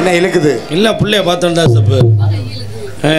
என்ன இழுக்குது இல்லை பிள்ளைய பார்த்தோம்டா சப்பு ஆ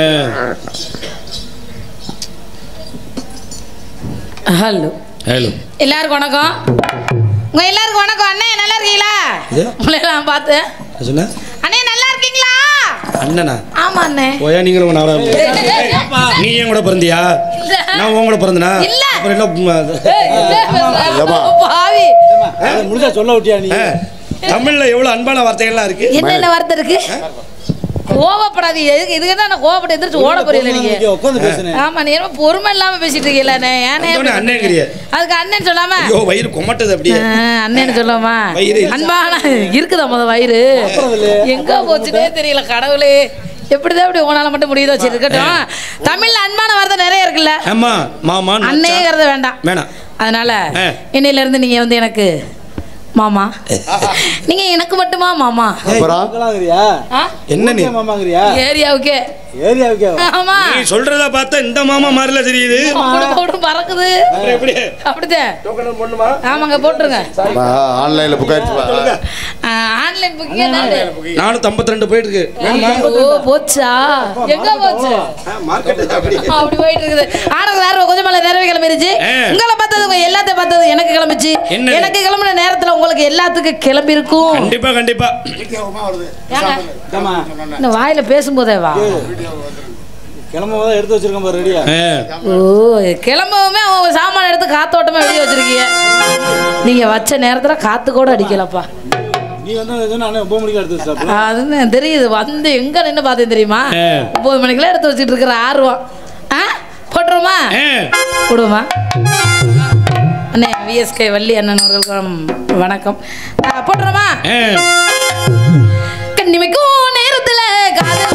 ஹலோ ஹலோ எல்லாருக்கும் வணக்கம் உங்க எல்லாருக்கும் வணக்கம் அண்ணே நல்லா இருக்கீங்களா இது? உங்களை நான் பார்த்தேன் சொன்ன அண்ணே நல்லா இருக்கீங்களா அண்ணனா ஆமா அண்ணே போயா நீங்களும் உன்னை ஆடாம நீ என் கூட பிறந்தியா இல்ல. நான் உன் கூட பிறந்தனா இல்ல. அப்புறம் என்ன உம், அது- ஏம்மா? பாவி அதை முடிஞ்சா சொல்ல விட்டியா நீ ஆ, தமிழ்ல எவ்வளவு அன்பான வார்த்தைகள்லாம் இருக்கு என்னென்ன வார்த்தை இருக்கு கோவப்படாது எதுக்கு இதுக்கு தான் நான் கோவப்பட்டு எந்திரிச்சு ஓட போறீங்களா நீங்க உட்காந்து பேசுனேன் ஆமா நீ என்ன பொறுமை இல்லாம பேசிட்டு இருக்கீங்களா ஏனே வந்தோடனே அண்ணன்கிறிய. அதுக்கு அண்ணன் சொல்லாம ஐயோ வயிறு கொமட்டது அப்படியே ஆ, அண்ணன்னு சொல்லாமா வயிறு எரிச்சல். அன்பான இருக்குதா முத வயிறு எங்க போச்சுனே தெரியல கடவுளே எப்படிதான் இப்படி உனால மட்டும் முடியுதோ சரி இருக்கட்டும் தமிழ்ல அன்பான வார்த்தை நிறைய இருக்குல்ல ஆமா மாமா மச்சான். அன்னையங்கிறது வேண்டாம் வேணாம் அதனால ஆ. இன்னையில இருந்து நீங்க வந்து எனக்கு மாமா நீங்க எனக்கு மட்டுமா மாமா அப்புறம் மக்களாங்கிறியா ஆ? என்ன நீ மாமாங்கிறியா ஏரியாவுக்கே ஏரியாவுக்கே ஆமா நீ சொல்றத பார்த்தா இந்த மாமா மாதிரில தெரியுது அப்படி போட்டு பறக்குது அப்புறம் எப்படி அப்படிதான் டோக்கன் போடணுமா ஆமாங்க போட்டுருங்க ஆன்லைன்ல புக் ஆயிடுச்சு ஆன்லைன் புக்கிங் என்னது நானூத்தி ஐம்பத்தி ரெண்டு போயிட்டு இருக்கு வேணுமா ஓ போச்சா எங்க போச்சு மார்க்கெட் அப்படி அப்படி போயிட்டு இருக்குது ஆனது வேற கொஞ்சம் மேல நிறைய கிளம்பிருச்சு ஆ. உங்களை பார்த்தது உங்க எல்லாத்தையும் பார்த்தது எனக்கு கிளம்பிச்சு என்னது? எனக்கு கிளம்புன நேரத்துல உங்களுக்கு எல்லாத்துக்கும் கிளம்பி இருக்கும் கண்டிப்பா கண்டிப்பா ஆமா இந்த வாயில பேசும்போதே வா கிளம்ப போது எடுத்து வச்சிருக்கேன் பாரு ரெடியா ஆ, ஓ கிளம்பவுமே அவங்க சாமான எடுத்து காத்தோட்டமா வெளியே வச்சிருக்கீங்க நீங்க வச்ச நேரத்துல காத்து கூட அடிக்கலப்பா நீ வந்து சொன்ன அண்ணன் ஒன்பது மணிக்கு எடுத்து வச்சா அதுன்னு தெரியுது வந்து எங்க நின்று பார்த்தேன் தெரியுமா ஆ. ஒன்பது மணிக்கெல்லாம் எடுத்து வச்சுட்டு இருக்கிற ஆர்வம் ஆ போட்டுருமா ஆ. விடுமா அண்ணே விஎஸ்கே வள்ளி அண்ணன் அவர்களுக்கு வணக்கம் ஆ, போட்டுருமா ஆ. கண்ணிமைக்கும் நேரத்துல காதல்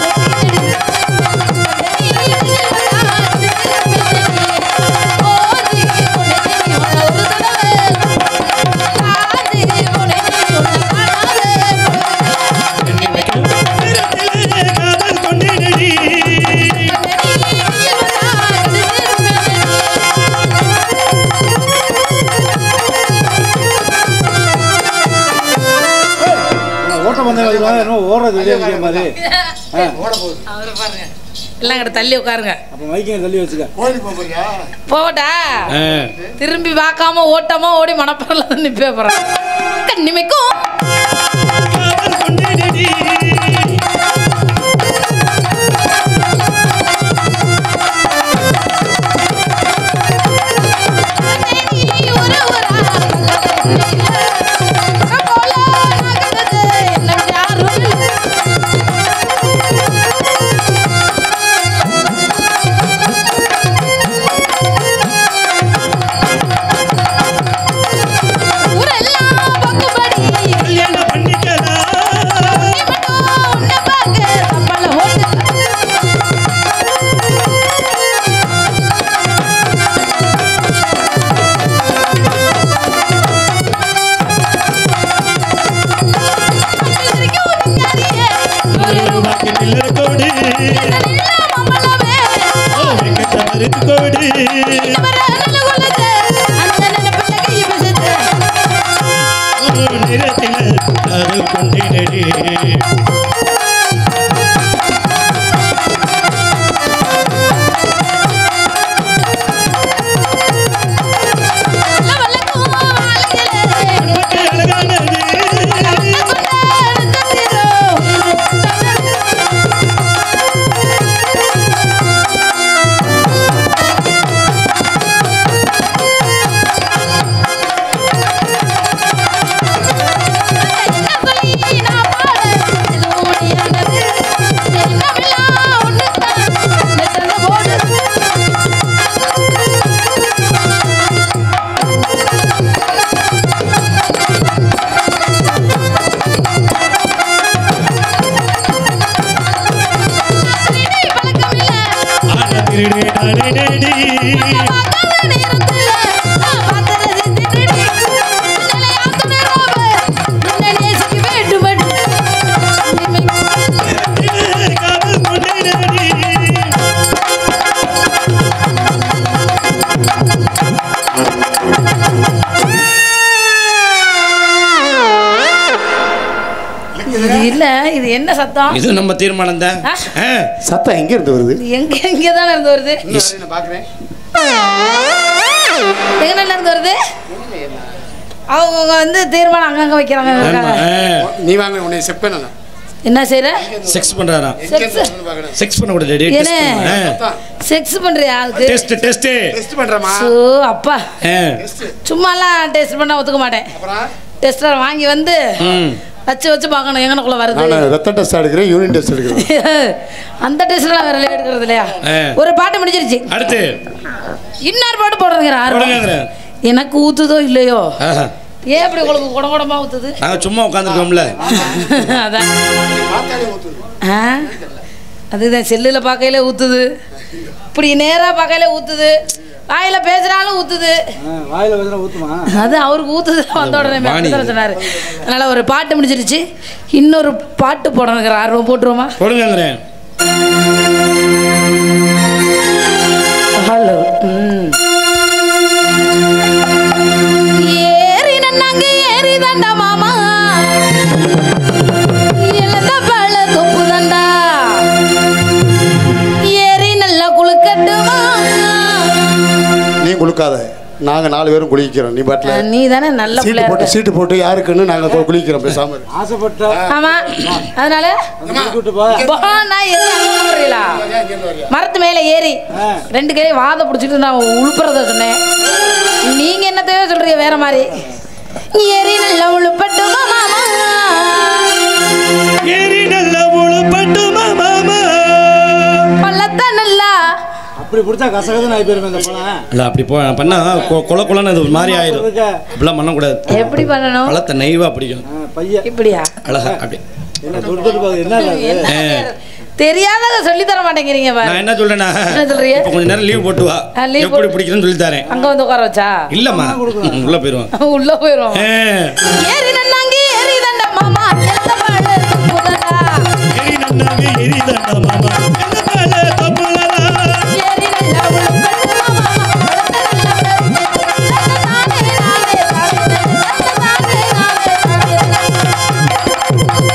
காதல் கொண்டேனடி. ஓட்ட பந்தயம் வைக்கலாம் என்ன ஓடுறது வெளியே வைக்கிற மாதிரி அவரை பாருங்க எல்லாம் கிட்ட தள்ளி உட்காருங்க அப்போ மைக்கிங் தள்ளி வச்சுக்க போவட்டா ஆ. திரும்பி பார்க்காம ஓட்டாம ஓடி மனப்பறல தான் நிப்பே போறேன் கண்ணிமைக்கும் காதல் கொண்டேனடி. கல்யாணம் பண்ணிக்கலாம் ரூபாய்க்கு நில்லர் கோடி ஓ வெங்கட்ட மருந்து கோடி ஒரு நிறத்தில் காதல் கொண்டேனடி நமக்கு அழகானது என்ன சொல்லி நான் பாட இல்ல இது என்ன சத்தம் இது நம்ம தீர்மானம் தான் ஆ? சத்தம் எங்க இருந்து வருது இது எங்க எங்க தானே இருந்து வருது பாக்குறேன் எங்க இருந்து வருது அவங்க வந்து தீர்மானம் அங்கங்க வைக்கிறாங்க இருக்காங்க. நீ வாங்க உன்னை செக் பண்ணலாம் என்ன செய்யற செக்ஸ் பண்றாராம் செக்ஸ் செக்ஸ் பண்ணக்கூடாது என்ன செக்ஸ் பண்றியா அதுக்கு டெஸ்ட் டெஸ்ட் டெஸ்ட் பண்றமா சோ அப்பா சும்மாலாம் டெஸ்ட் பண்ண ஒத்துக்க மாட்டேன் அப்புறம் டெஸ்டர் வாங்கி வந்து வச்சு வச்சு பார்க்கணும் எங்கனக்குள்ள வருது நான் ரத்த டெஸ்ட் எடுக்கிறேன் யூரின் டெஸ்ட் எடுக்கிறேன் அந்த டெஸ்ட்லாம் வேற எடுக்கிறது இல்லையா ஆ. ஒரு பாட்டு முடிஞ்சிருச்சு அடுத்து இன்னொரு பாட்டு போடுறதுங்கிற ஆர்வம் போடுங்க எனக்கு ஊத்துதோ இல்லையோ ஏன் இப்படி உங்களுக்கு குட குடமா ஊத்துது நாங்க சும்மா உட்காந்துருக்கோம்ல அதான் ஆ அதுதான் செல்லில் பார்க்கையில ஊத்துது இப்படி நேராக பார்க்கையில ஊத்துது வாயில பேசுனாலும் ஊத்துது ஆ, வாயில வச்சுனா ஊத்துமா அது அவருக்கு ஊத்துது வந்த உடனே வாணி. அப்படிதான் சொன்னாரு அதனால ஒரு பாட்டு முடிஞ்சிருச்சு இன்னொரு பாட்டு போடணுங்கிற ஆர்வம் போட்டுருவோமா போடுங்க ஹலோ ஏறி நன்னாங்க ஏறி தண்டா மாமா எழுத பழ தொப்பு தண்டா ஏறி நல்லா குளுக்கட்டுமா நீ குளிக்காத நாங்க நாலு பேரும் குளிக்கிறோம் நீ பாட்டில் நீ தானே நல்ல சீட்டு பிள்ளையா போட்டு இருக்க. சீட்டு போட்டு யாருக்குன்னு நாங்க கு- குளிக்கிறோம் பேசாம இரு. ஆசைப்பட்ட ஆமா அதனால கூட்டு போ போனா எது அங்க வரீங்களா மரத்து மேல ஏறி ஆ. ரெண்டு கையில வாதை பிடிச்சிட்டு நான் உழுப்புறத சொன்னேன் நீங்க என்னத்தையோ சொல்றீங்க வேற மாதிரி ஏறி நல்லா உழுப்பட்டுமா மாமா ஏறி நல்ல உழுப்பட்டுமா மாமா பள்ளத்த நல்லா அப்படி பிடிச்சா கசகசன்னு ஆகி போயிருமே இந்த பழம் இல்ல அப்படி போ பண்ணா கொ- கொல கொலன்னு அது ஒரு மாதிரி ஆயிரும் இருக்க. அப்படிலாம் பண்ணக்கூடாது எப்படி பண்ணணும் பழத்தை நெய்வா பிடிக்கும் ஆ, பையன் இப்படியா அழகா அப்படி என்ன தொட்டு தொட்டு பாக்குது என்ன அது என்ன தெரியாதத சொல்லி தர மாட்டேங்கிறீங்க பாரு நான் என்ன சொல்றேன்னா என்ன சொல்றீங்க? இப்ப கொஞ்ச நேரம் லீவ் போட்டு வா ஆ, leave எப்படி போட்டு- பிடிக்குதுன்னு சொல்லி தரேன் அங்க வந்து உட்கார வச்சா இல்லம்மா ம், உள்ள போயிருவான் உள்ள போயிரும் ஆ. ஏறி நன்னாங்க ஏறி தண்ட மாமா எந்த பாடு புதடா ஏறி நன்னாங்க ஏறி தண்டா மாமா எந்த மேல தப்புலடா ஏறி நல்லா உழுப்பட்டுமா மாமா பள்ளத்த நல்லா தானே நானே தானே நானே நானே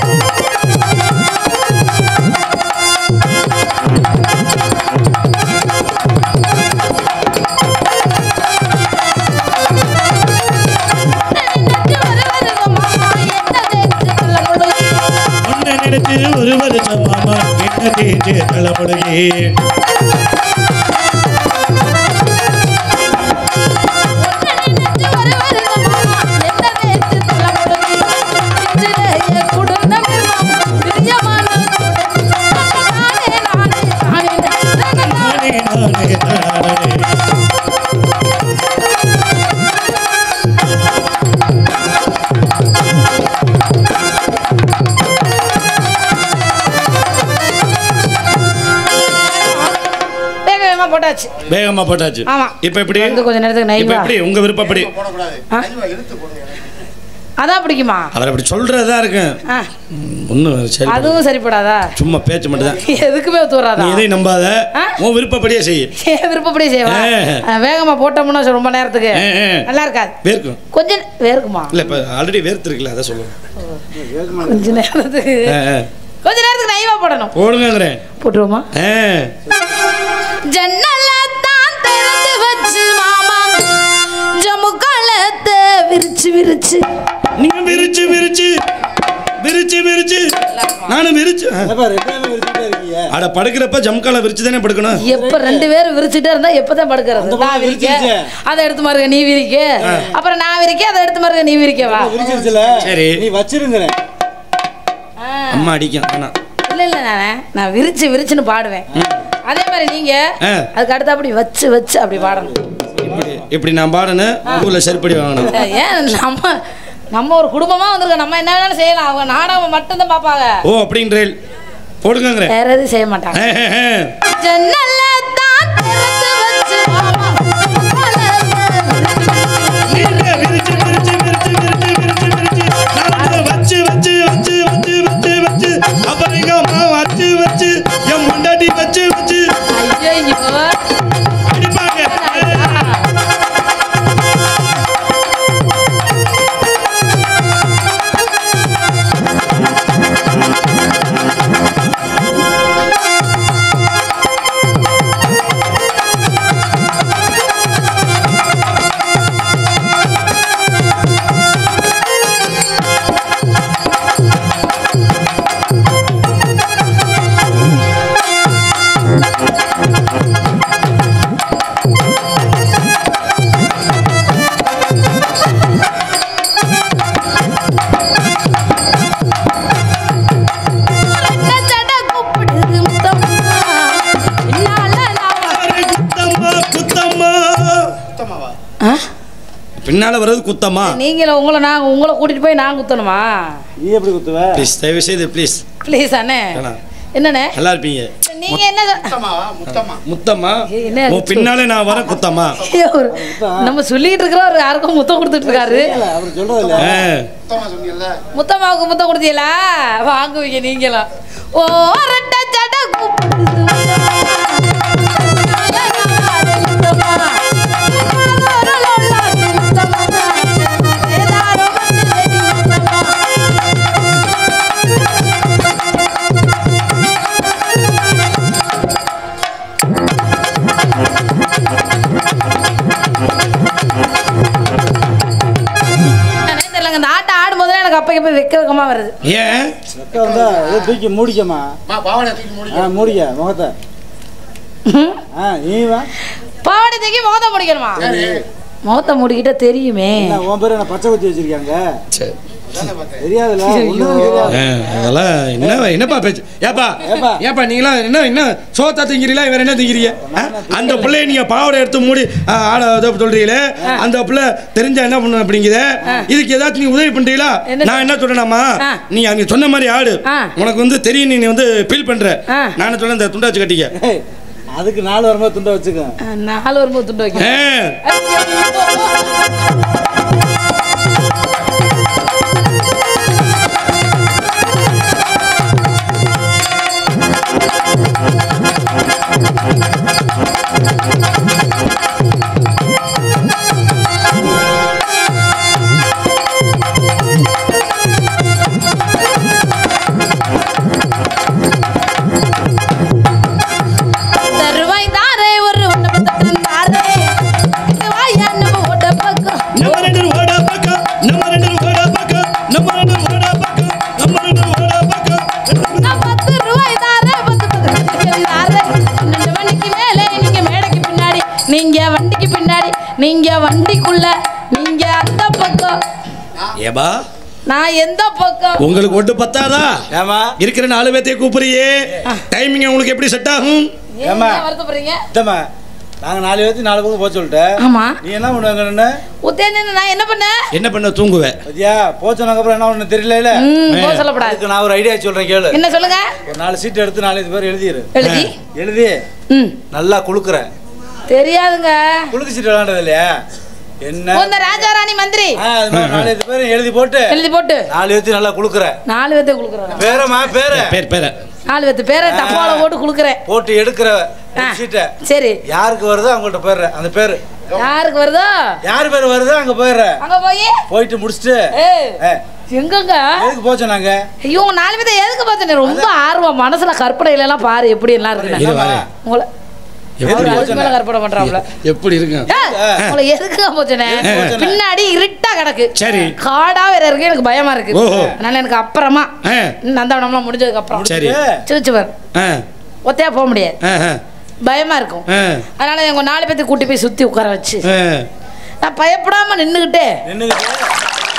உன்னை நினைச்சு ஒரு வருஷம் மாமா என்ன தேஞ்சு தலைமுடுகி நானே நானே நானே போட்டாச்சு வேகமா போட்டாச்சு ஆமா. இப்ப எப்படி வந்து கொஞ்ச நேரத்துக்கு நைவா. இப்ப எப்படி உங்க விருப்பப்படி ஆ? அதான் பிடிக்குமா அவர் அப்படி சொல்றதா இருக்கு ஆ, ஒன்றும் சரி அதுவும் சரிப்படாதா சும்மா பேச்சு மட்டும் தான் எதுக்குமே ஒத்து நீ வராதா எதையும் நம்பாத ஆ? உன் விருப்பப்படியே செய் என் விருப்பப்படி செய்வா ஆ. ஆ, வேகமா போட்டோம்னா ரொம்ப நேரத்துக்கு ஆ, ஆ. நல்லா இருக்காது வேர்க்கும் கொஞ்சம் வேர்க்குமா இல்ல இப்ப ஆல்ரெடி வேர்த்து இருக்குல்ல அதை சொல்லுவேன் கொஞ்ச நேரத்துக்கு ஆ, ஆ. கொஞ்ச நேரத்துக்கு நைவா போடணும் போடுங்கிறேன் போட்டுருவோமா ஆ. ஜன்னலத்தான் திறந்து வச்சு மாமா ஜமுக்காலத்தை விரிச்சு விரிச்சு நீங்க விரிச்சு விரிச்சு விரிச்சு விரிச்சு நானும் விரிச்சு ஆ. ஏப்பா ரெண்டாவது விரிச்சுட்டே இருக்கீங்க அட படுக்கிறப்ப ஜம்கால விரிச்சு தானே படுக்கணும் எப்ப ரெண்டு பேரும் விரிச்சுட்டே இருந்தா எப்பதான் படுக்கிறது அந்த நான் பக்கம் விரிக்க விரிச்சிருச்சு. அதை எடுத்து மாருங்க நீ விரிக்க அப்புறம் நான் விரிக்க அதை எடுத்து மாருங்க நீ விரிக்கவா விரிச்சிருச்சுல சரி. நீ வச்சிருங்கிறேன் அம்மா அடிக்கும் ஆனா இல்ல இல்ல நானே நான் விரிச்சு விரிச்சுன்னு பாடுவேன் அதே மாதிரி நீங்க ஆ. அதுக்கு அடுத்து அப்படி வச்சு வச்சு அப்படி பாடணும் இப்படி இப்படி நான் பாடணும் ஊர்ல செருப்படி வாங்கணும் ஏன் நம்ம நம்ம ஒரு குடும்பமா வந்திருக்கோம் நம்ம என்ன வேணாலும் செய்யலாம் அவங்க நாடகம் மட்டும்தான் பார்ப்பாங்க ஓ அப்படின்றேன் போடுங்கிறேன் வேற எதுவும் செய்ய மாட்டாங்க ஜன்னல்ல தான் திறந்து வச்சு மாமா நீங்க விரிச்சு விரிச்சு விரிச்சு விரிச்சு விரிச்சு விரிச்சு நான் வச்சு வச்சு வச்சு வச்சு வச்சு வச்சு அப்புறம் எங்க அம்மா வச்சு வச்சு என் முண்டாட்டி வச்சு வச்சு ஐயோ அடிப்பாங்க பின்னால வர்றது குத்தமா நீங்கள உங்களை நான் உங்களை கூட்டிட்டு போய் நான் குத்தணுமா நீ எப்படி குத்துவ ப்ளீஸ் தயவு செய்து ப்ளீஸ் ப்ளீஸ் அண்ணே வேணாம். என்னண்ணே நல்லா இருப்பீங்க நீங்க என்ன முத்தம்மா ஏய், என்ன உன் பின்னாலே நான் வர குத்தம்மா ஐயோ, ஒரு- நம்ம சொல்லிட்டு இருக்கிறோம் யாருக்கும் முத்தம் கொடுத்துட்டு இருக்காரு இல்ல, அவர் சொல்றது இல்ல ஆ. முத்தம்மாவுக்கு முத்தம் கொடுத்தீங்களா வாங்குவீங்க நீங்களாம் ஓ ரெட்ட சட கூப்பிடுது முத்தம்மா. ஒரு லொல்லாக்கு முத்தம்மா. ஏதாரோ வந்து செடி முத்தம்மா. என்னன்னே தெரியலங்க இந்த ஆட்டை ஆடும் போதே எனக்கு அப்ப இப்ப வெக்கமா வருது ஏன் அக்கா வந்தா ஏதோ தூக்கி மூடிக்கம்மா ஆ மூடிக்க முகத்தை ஆ நீ வா பாவாடை தூக்கி முகத்தை முடிக்கணுமா முகத்தை முடிக்கிட்ட தெரியுமே என்ன உன் பேர் என்ன பச்சை குத்தி வச்சிருக்காங்க சரி தெரியாதுல்ல ஒண்ணும் தெரியாது ஆ, அதெல்லாம் என்ன என்னப்பா பேச்சு ஏப்பா ஏப்பா. ஏப்பா நீங்களாம் என்ன என்ன சோத்தா திங்கிறீங்களா இவர் என்ன திங்கிறீங்க ஆ? அந்த பிள்ளைய நீங்க பாவாடை எடுத்து மூடி ஆ, ஆட இதை சொல்றீங்களே அந்த பிள்ளை தெரிஞ்சா என்ன பண்ண அப்படிங்குது இதுக்கு ஏதாச்சும் நீ உதவி பண்றீங்களா என்ன நான் என்ன சொல்றேனாமா ஆ. நீ அங்க சொன்ன மாதிரி ஆடு ஆ. உனக்கு வந்து தெரியும் நீ வந்து ஃபீல் பண்ற ஆ. நான் என்ன சொல்றேன் இந்த துண்டை வச்சு கட்டிக்க ஏய், அதுக்கு நாலு வரும்போது துண்டை வச்சுக்க ஆ, நாலு வரும்போது துண்டு வைக்க ஆ. தருவாய் தாரே ஒரு ஒண்ணு பத்தட்டன் தாரே இங்க வாயா நம்ம ஓட்ட பக்கம் நம்ம ரெண்டு ஓட பக்கம் நம்ம ரெண்டு ஓட பக்கம் நம்ம ரெண்டு ஓட பக்கம் நம்ம ரெண்டு ஓட பக்கம் நான் பத்து ரூபாய் தாரே பத்து பத்து ரூபாய் தாரே பன்னெண்டு மணிக்கு மேலே நீங்க மேடைக்கு பின்னாடி நீங்க வண்டிக்கு பின்னாடி நீங்க வண்டிக்குள்ள நீங்க அந்த பக்கம் ஏபா நான் எந்த பக்கம் உங்களுக்கு ஒட்டு பத்தாதா ஏமா இருக்கிற நாலு பேர்த்தையும் கூப்பிடுறியே டைமிங் உங்களுக்கு எப்படி செட் ஆகும் ஏன் ஏம்மா? வருத்தப்படுறீங்க இத்தம்மா நாங்க நாலு பேர்த்து நாலு பக்கம் போக சொல்லிட்டேன் ஆமா நீ என்ன பண்ணுவாங்க நின்று உத்தேன்னு நான் என்ன பண்ணேன் என்ன பண்ண தூங்குவேன் பத்தியா போச்சனக்கு அப்புறம் என்ன ஒண்ணு தெரியல இல்ல ம் போக சொல்லப்படாது அதுக்கு நான் ஒரு ஐடியா சொல்றேன் கேளு என்ன சொல்லுங்க ஒரு நாலு சீட் எடுத்து நாலு பேர் எழுதிரு எழுதி எழுதி ம் நல்லா குளுக்குற தெரியாதுங்க குளுக்கு சீட் விளாண்டது இல்லையா என்ன ஓ, இந்த ராஜாராணி மந்திரி ஆ, அது மாதிரி நாலு பேர் எழுதி போட்டு எழுதி போட்டு நாலு பேர்த்து நல்லா குளுக்குற நாலு பேர்த்த குளுக்குறேன் பேரமா பேர பேர் பேர நாலு பேர்த்து பேரை டப்பால போட்டு குளுக்குறேன் போட்டு எடுக்கிற ஆ. சீட்டை சரி யாருக்கு வருதோ அவங்கள்ட்ட போயிடுற அந்த பேரு யாருக்கு வருதோ யார் பேர் வருதோ அங்க போயிடுற அங்க போய் போயிட்டு முடிச்சுட்டு ஏய், ஏ, எங்கங்க எதுக்கு போச்சோம் நாங்க ஐயோ உங்க நாலு பேர்த்த எதுக்கு பார்த்தேன் ரொம்ப ஆர்வம் மனசுல கற்பனையில எல்லாம் பாரு எப்படி எல்லாம் இரு இருக்குன்னு வரேன். உங்களை எப்படி அவரு அதுக்கு போச்சுண்ணே? மேல கற்பனை பண்றாப்ல எப்படி இருக்கும் ஏய், உங்களை எதுக்கு போச்சுனே போச்சுண்ணே? பின்னாடி இருட்டா கிடக்கு சரி. காடா வேற இருக்கு எனக்கு பயமா இருக்கு ஓஹோ. அதனால எனக்கு அப்புறமா ஆ, நந்தவனம்லாம் முடிஞ்சதுக்கு அப்புறம் சரி சிவச்சுவர் ஆ, ஒத்தையா போக முடியாது ஆ, ஆ, பயமா இருக்கும் ஆ, அதனால எங்க நாலு பேர்த்து கூட்டி போய் சுத்தி உட்கார வச்சு ஆ. நான் பயப்படாம நின்னுகிட்டே நின்னுக்கிட்டு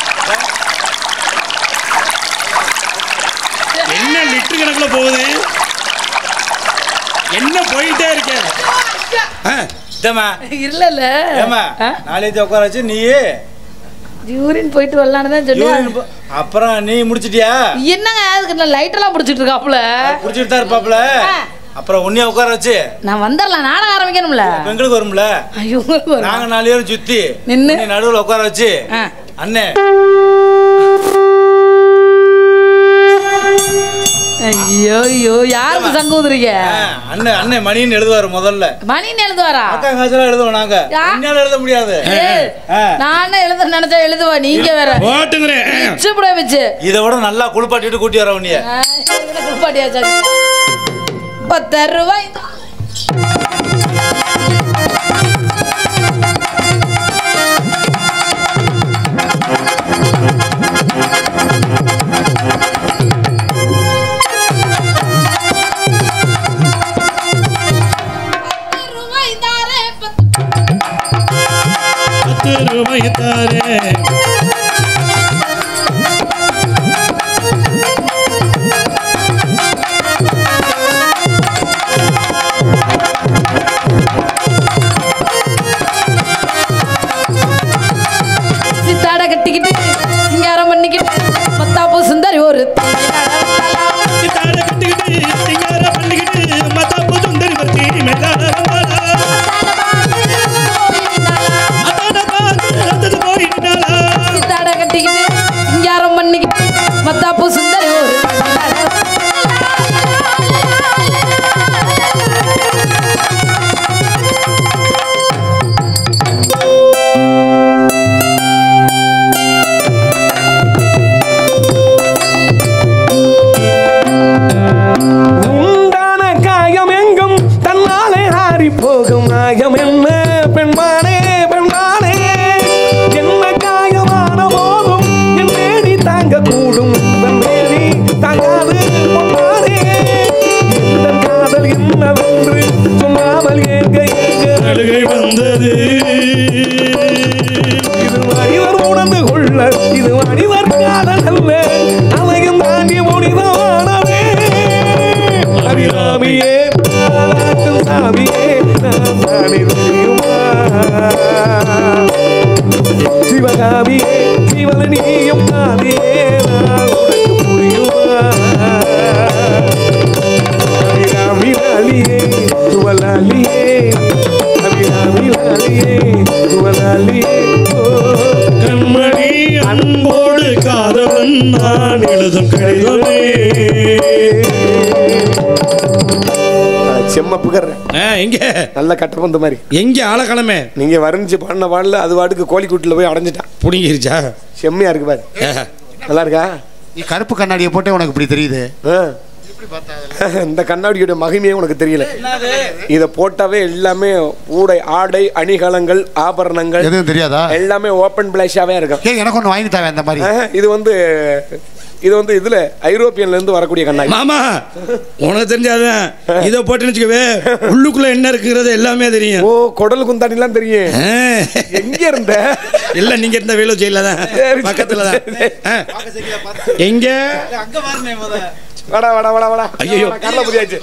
என்ன லிட்டர் கணக்குல போகுது என்ன போயிட்டே இருக்கேன் ஆ, இத்தம்மா இல்ல இல்ல ஏமா நாலு பேர்த்து உட்கார வச்சு நீ யூரின் போயிட்டு வரலான்னு தான் யூரின் சொல்லுவாங்க போ- அப்புறம் நீ முடிச்சிட்டியா என்னங்க அதுக்கு நான் லைட் எல்லாம் பிடிச்சிட்டு இருக்காப்புல குடிச்சிட்டு தான் இருப்பாப்ல ஆ. அப்புறம் உன்னைய உட்கார வச்சு நான் வந்துடலாம் நாடகம் ஆரம்பிக்கணும்ல பெண்களுக்கு வரும்ல ஐயோ நாங்க நாலு பேரும் சுத்தி நின்னு. உன்னை நடுவுல உட்கார வச்சு ஆ. அண்ணே ஐயோ ஐயோ யாருக்கு சங்கு ஊதுறீங்க ஆ, அண்ணன் அண்ணன் மணின்னு எழுதுவாரு முதல்ல மணின்னு எழுதுவாரா அக்கா காசெல்லாம் எழுதுவோம் நாங்க யா? என்னால எழுத முடியாது ஏய், ஆ. நானே எழுத நினைச்சா எழுதுவா நீங்க வேற ஓட்டுங்கிறேன் சுப்பிட வச்சு இதை விட நல்லா குளிப்பாட்டிட்டு கூட்டி வர உன்னைய குளிப்பாட்டியாச்சா பத்து ரூபாய் தான். பத்து ரூபாய் தாரே, பத்து பத்து ரூபாய் தாரே கட்டிக்கிட்டு சிங்காரம் பண்ணிக்கிட்டு மத்தாப்பு சுந்தரி ஒரு தாட கட்டிக்கிட்டு சிங்கார பண்ணிக்கிட்டு மத்தாப்பு சுந்தரி வர்த்தி மெல்லாட வந்தாளா அதான பார்த்து அத்தது போயிட்டாளா சித்தாட கட்டிக்கிட்டு சிங்காரம் பண்ணிக்கிட்டு மத்தாப்பு சுந்தரி ஒரு உண்டான காயம் எங்கும் தன்னாலே ஆறி போகும் நாயம் என்ன பெண்மானே பெண்மானே என்ன காயமான போதும் என் மேனி தாங்க கூடும் உன் மேனி தாங்காது பொன்மானே இந்த காதல் என்னவென்று சொல்லாமல் ஏங்க ஏங்க அழுகை வந்தது இது மனிதர் உணர்ந்து கொள்ள இது மனிதர் காதல் அல்ல அவையும் தாண்டி முடிவானவே அபிராமியே பாராட்டும் சாமியே நான் தானே தெரியுமா சிவகாமியே சிவனியும் நாதியே நான் உனக்கு புரியுமா அபிராமி லாலியே சுவலாலியே அபிராமி லாலியே சுவலாலியே ஓ கண்மணி அன்போடு காதலன் நான் எழுதும் கடிதமே செம்ம புகர் ஆ, எங்க நல்ல கட்டப்பந்த மாதிரி எங்க ஆளக்கிழமை நீங்க வரைஞ்சு பாடின பாடல அது வாட்டுக்கு கோழிக்கூட்டில் போய் அடைஞ்சிட்டான் புடிங்கிருச்சா செம்மையா இருக்கு பாரு நல்லா இருக்கா நீ கருப்பு கண்ணாடியை போட்டே உனக்கு இப்படி தெரியுது ஆ. இந்த கண்ணாடியோட மகிமையே உனக்கு தெரியல இத போட்டாவே எல்லாமே ஊடை ஆடை அணிகலங்கள் ஆபரணங்கள் எதுவும் தெரியாதா எல்லாமே ஓப்பன் பிளாஷாவே இருக்கும் ஏ எனக்கு ஒன்று வாங்கி தாவே அந்த மாதிரி ஆ, இது வந்து இது வந்து இதுல ஐரோப்பியன்ல இருந்து வரக்கூடிய கண்ணாடி மாமா உனக்கு தெரிஞ்சாதான் இதை போட்டுன்னு வச்சுக்கவே உள்ளுக்குள்ள என்ன இருக்குங்கிறது எல்லாமே தெரியும் ஓ குடல் குந்தாடிலாம் தெரியும் ஆ. எங்க இருந்த இல்ல நீங்க இருந்த வேலூர் ஜெயில தான் சரி, பக்கத்துல தான் சரி. ஆ. எங்க அங்க பாருங்க முத வாடா வாடா வாடா வாடா ஐயையோ. கடல புரியாச்சு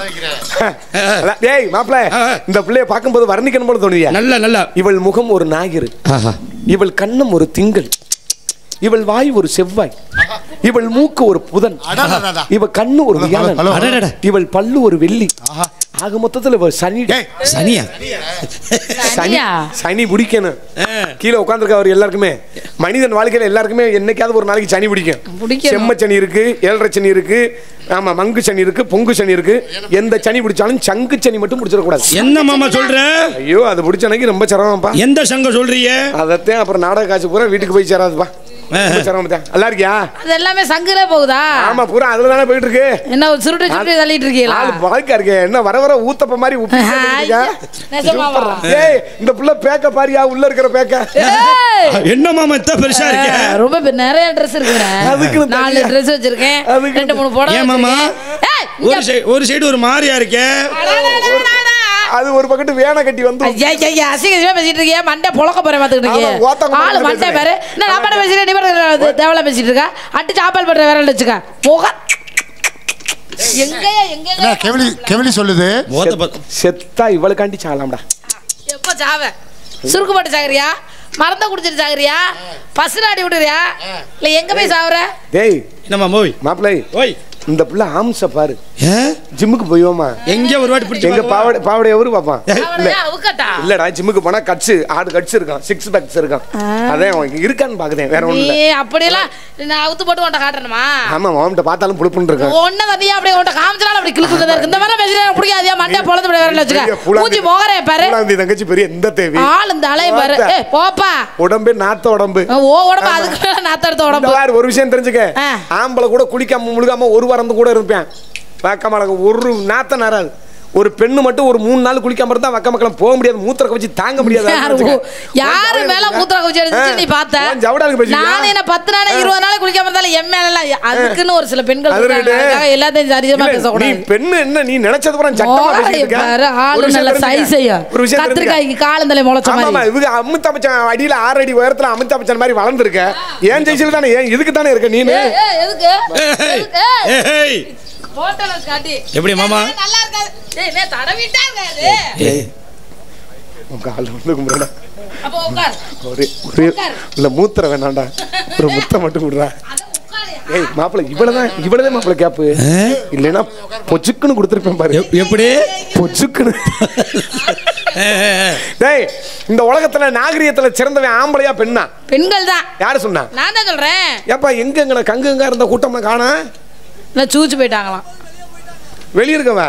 அதான், டேய் மாப்பிள ஆ. இந்த பிள்ளைய பார்க்கும்போது வர்ணிக்கணும் போல தோணுதியா நல்ல நல்லா இவள் முகம் ஒரு ஞாயிறு இவள் கண்ணம் ஒரு திங்கள் இவள் வாய் ஒரு செவ்வாய் இவள் மூக்கு ஒரு புதன் அடடடடா. இவ கண்ணு ஒரு வியாழன் ஹலோ. அடடட. இவள் பல்லு ஒரு வெள்ளி ஆஹா. ஆக மொத்தத்துல இவள் சனி ஏய், சனியா சனி சனியா? சனி பிடிக்கணும் ஆ. கீழே உட்காந்துருக்க அவர் எல்லாருக்குமே மனிதன் வாழ்க்கையில எல்லாருக்குமே என்னைக்காவது ஒரு நாளைக்கு சனி பிடிக்கும் பிடிக்கணும். செம்ம சனி இருக்கு ஏழரை சனி இருக்கு ஆமா மங்கு சனி இருக்கு பொங்கு சனி இருக்கு எந்த சனி பிடிச்சாலும் சங்கு சனி மட்டும் பிடிச்சிடக்கூடாது என்ன மாமா சொல்ற ஐயோ அது பிடிச்ச அன்னைக்கு ரொம்ப சிரமம்ப்பா எந்த சங்கம் சொல்றீங்க அதத்தான் அப்புறம் நாடக காசு பூரா வீட்டுக்கு போய் சேராதுப்பா ரொம்ப சிரமம் தான் நல்லா இருக்கியா அது எல்லாமே சங்குலே போகுதா ஆமா பூரா அதுல தானே போயிட்டு இருக்கு என்ன ஒரு சுருட்டு சுருட்டு தள்ளிட்டு இருக்கீங்களா ஆளு வாழ்க்கை இருக்கு என்ன வர வர ஊத்தப்ப மாதிரி உப்பி ஐயா, நிஜமாவா? ஏய் இந்த புள்ள பேக்க பாரியா உள்ள இருக்கிற பேக்க ஏய்! என்ன மாமா இத்த பெருசா இருக்க ரொம்ப பெ- நிறைய ட்ரெஸ் இருக்குங்க அதுக்குன்னு நாலு தனியா. ட்ரெஸ் வச்சிருக்கேன் அதுக்குன்னு ரெண்டு மூணு புடவை ஏன் மாமா? வச்சிருக்கேன். ஏய், இங்க ஒரு சைடு ஒரு சைடு ஒரு மாதிரியா இருக்கே அடடடடடடா. அது ஒரு பக்கத்து வேனை கட்டி வந்து ஐயா, ஐயா, ஐயா, அசிங்க அசிங்கமா பேசிட்டு இருக்கீங்க மண்டை புழக்க போறேன் பாத்துக்கிட்டு ஆமா, இருக்கீங்க ஓத்தம் ஆளு கொண்டு மண்டை பேசுறேன். பாரு என்ன நான் பாட்டு பேசிட்டு நீ பாட்டு தேவலா பேசிட்டு இருக்கா அட்டு சாப்பால் பண்ற வேற வச்சுக்க முக எங்கயா என்ன எங்க கெவிலி கெவிலி சொல்லுது மோத்த பத்த- செத்தா இவளுக்காண்டி சாகலாம்டா எப்ப சாவ சுருக்கு போட்டு சாகுறியா மறந்த குடிச்சிட்டு சாகுறியா பசுநாடி விடுறியா இல்ல எங்க போய் சாவுற டேய் என்னம்மா மோய் மாப்பிள்ளை ஓய் இந்த புள்ள ஆம்ச பாரு ஏன்? ஜிம்முக்கு போயோமா எங்க ஒரு வாட்டி பிடிச்சு எங்க பாருங்க. பாவடை பாவடை எவரு பாப்பான் அவளையா அவுக்கட்டா இல்லடா ஜிம்முக்கு போனா கட்ஸ் ஆறு கட்ஸ் இருக்கான் சிக்ஸ் பேக்ஸ் இருக்கான் அதான் அவன் இருக்கான்னு பாக்குறேன் வேற ஒண்ணும் நீ இல்ல அப்படியெல்லாம் நான் அவுத்து போட்டு உன்ட்ட காட்டணுமா ஆமா அவன்கிட்ட பார்த்தாலும் புழுப்புன்னு இருக்கான் ஒன்ன தனியா அப்படியே உன்ட்ட காமிச்சாலும் அப்படி கிளுக்குறதா இருக்கு இந்த மாதிரி பேசுறேன் எனக்கு பிடிக்காதியா மண்டே பொழந்து விட வரல பெரிய வச்சுக்க புலாந்தி- மூஞ்சி மோகரே பாரு புலாந்தி தங்கச்சி பெரிய எந்த தேவி ஆள் இந்த அலைய பாரு ஓட்ட. ஏய் போப்பா உடம்பே நாத்த உடம்பு ஓ உடம்பு அதுக்கு மேல நாத்த எடுத்த இந்த உடம்பு மாதிரி ஒரு விஷயம் தெரிஞ்சுக்க ஆ. ஆம்பளை கூட குளிக்காம முழுகாம ஒரு வாரம் கூட இருப்பேன் வக்கமலக ஒரு நாத்த நாராது ஒரு பெண்ணு மட்டும் ஒரு மூணு நாள் குளிக்காம இருந்தா வக்க மக்களும் போக முடியாது மூத்திரக்க வச்சு தாங்க முடியாது யாரு தெரிஞ்சுக்க. ஊ- யாரு உன் மேல ஜவுளி மூத்திர கவுச்சி எடுத்துச்சு ஆ. நீ பார்த்த உன் ஜவுடாலுக்கு பேசுறியா? நான் என்ன பத்து நாள் இருபது நாள் குளிக்காம இருந்தாலும் என் மேல எல்லாம் அதுக்குன்னு ஒரு சில பெண்கள் அது இருக்காங்க. இருக்கட்டும். அதுக்காக எல்லாத்தையும் சரிசமா இல்ல, நீ பேசக்கூடாது பெண்ணு என்ன நீ நினைச்சது பூரா சட்டமா மோகரை பேசிட்டு இருக்க. பாரு, ஒரு ஆளு விஷயம் நல்ல தெரிஞ்சுக்க. சைஸையா. ஒரு விஷயம் தெரிஞ்சுக்க. கத்திரிக்காய்க்கு காலந்தலை முளைச்ச ஆமா, ஆமா, மாதிரி. இவங்க அமிதாப் பச்சன் அடியில ஆறு அடி உயரத்துல அமிதாப் பச்சன் மாதிரி வளர்ந்துருக்க ஏன் ஜெயிச்சில் தானே ஏன் இதுக்கு தானே இருக்க நீனு ஏய், ஏய், எதுக்கு? ஏய், எதுக்கு? ஏய், ஏய், போட்டோல காட்டி. எப்படி மாமா? நல்லா இருக்காது. ஏய், என்ன தடவிட்டா இருக்காது? ஏய், உங்க ஆள் வந்து கும்பிடுறா அப்போ உட்கார் ஒரே ஒரே இல்ல மூத்திர வேணாண்டா ஒரு முத்தை மட்டும் விடுறா ஏய் மாப்பிள்ள இவ்வளவுதான் இவ்வளவுதான் மாப்பிள்ள கேப்பு இல்லைன்னா பொச்சுக்குன்னு கொடுத்துருப்பேன் பாரு எப்- எப்படி பொச்சுக்குன்னு டேய் இந்த உலகத்துல நாகரிகத்துல சிறந்தவன் ஆம்பளையா பெண்ணா பெண்கள் தான் யாரு சொன்னா நான் தான் சொல்றேன் ஏப்பா எங்க எங்களை கங்குங்க இருந்த கூட்டமா காணா நான் சூச்சு போயிட்டாங்களாம் வெளியிருக்கவா